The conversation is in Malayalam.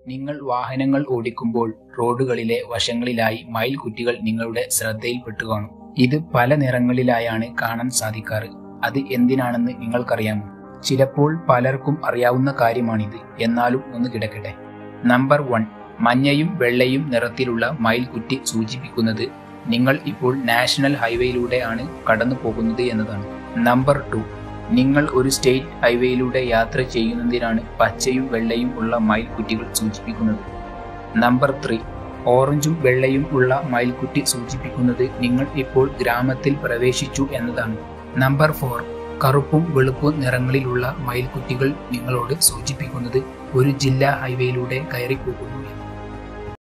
നിങ്ങൾ വാഹനങ്ങൾ ഓടിക്കുമ്പോൾ റോഡുകളിലെ വശങ്ങളിലായി മയിൽ കുറ്റികൾ നിങ്ങളുടെ ശ്രദ്ധയിൽപ്പെട്ടു കാണും ഇത് പല നിറങ്ങളിലായാണ് കാണാൻ സാധിക്കാറ് അത് എന്തിനാണെന്ന് നിങ്ങൾക്കറിയാമോ ചിലപ്പോൾ പലർക്കും അറിയാവുന്ന കാര്യമാണിത് എന്നാലും ഒന്ന് കിടക്കട്ടെ നമ്പർ വൺ മഞ്ഞയും വെള്ളയും നിറത്തിലുള്ള മയിൽക്കുറ്റി സൂചിപ്പിക്കുന്നത് നിങ്ങൾ ഇപ്പോൾ നാഷണൽ ഹൈവേയിലൂടെയാണ് കടന്നു പോകുന്നത് എന്നതാണ് നമ്പർ ടു നിങ്ങൾ ഒരു സ്റ്റേറ്റ് ഹൈവേയിലൂടെ യാത്ര ചെയ്യുന്നതിനാണ് പച്ചയും വെള്ളയും ഉള്ള മയിൽക്കുറ്റികൾ സൂചിപ്പിക്കുന്നത് നമ്പർ ത്രീ ഓറഞ്ചും വെള്ളയും ഉള്ള മയിൽക്കുറ്റി സൂചിപ്പിക്കുന്നത് നിങ്ങൾ ഇപ്പോൾ ഗ്രാമത്തിൽ പ്രവേശിച്ചു എന്നതാണ് നമ്പർ ഫോർ കറുപ്പും വെളുപ്പും നിറങ്ങളിലുള്ള മയിൽക്കുറ്റികൾ നിങ്ങളോട് സൂചിപ്പിക്കുന്നത് ഒരു ജില്ലാ ഹൈവേയിലൂടെ കയറി പോകുന്നു